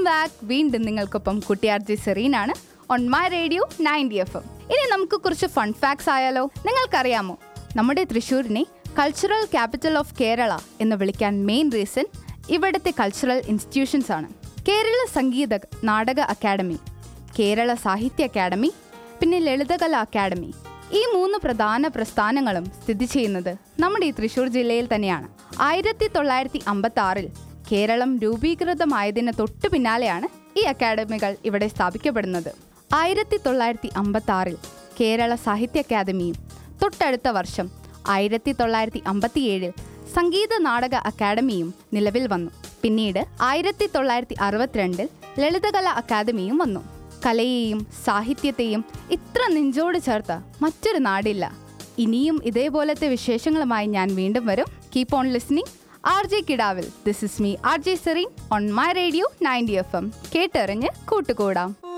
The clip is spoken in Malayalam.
ബാക്ക് വീണ്ടും നിങ്ങൾക്കൊപ്പം കുട്ടിയാർജി സെറീനാണ് on My Radio ninety F M ഇനി നമുക്ക് കുറച്ച് ഫൺ ഫാക്ട്സ് ആയാലോ നിങ്ങൾക്കറിയാമോ നമ്മുടെ തൃശ്ശൂരിനെ കൾച്ചറൽ ക്യാപിറ്റൽ ഓഫ് കേരള എന്ന് വിളിക്കാൻ മെയിൻ റീസൺ ഇവിടുത്തെ കൾച്ചറൽ ഇൻസ്റ്റിറ്റ്യൂഷൻസ് ആണ് കേരള സംഗീത നാടക അക്കാദമി കേരള സാഹിത്യ അക്കാദമി പിന്നെ ലളിതകല അക്കാദമി ഈ മൂന്ന് പ്രധാന പ്രസ്ഥാനങ്ങളും സ്ഥിതി ചെയ്യുന്നത് നമ്മുടെ ഈ തൃശ്ശൂർ ജില്ലയിൽ തന്നെയാണ് ആയിരത്തി തൊള്ളായിരത്തി അമ്പത്തി ആറിൽ കേരളം രൂപീകൃതമായതിന് തൊട്ടു പിന്നാലെയാണ് ഈ അക്കാദമികൾ ഇവിടെ സ്ഥാപിക്കപ്പെടുന്നത് ആയിരത്തി തൊള്ളായിരത്തി അമ്പത്തി ആറിൽ കേരള സാഹിത്യ അക്കാദമിയും തൊട്ടടുത്ത വർഷം ആയിരത്തി തൊള്ളായിരത്തി അമ്പത്തിയേഴിൽ സംഗീത നാടക അക്കാദമിയും നിലവിൽ വന്നു പിന്നീട് ആയിരത്തി തൊള്ളായിരത്തി അറുപത്തിരണ്ടിൽ ലളിതകല അക്കാദമിയും വന്നു കലയെയും സാഹിത്യത്തെയും ഇത്ര നെഞ്ചോട് ചേർത്ത മറ്റൊരു നാടില്ല ഇനിയും ഇതേപോലത്തെ വിശേഷങ്ങളുമായി ഞാൻ വീണ്ടും വരും keep on listening R J കിടാവിൽ this is me R J Serene on My Radio ninety F M കേട്ടറിഞ്ഞ് കൂട്ടുകൂടാം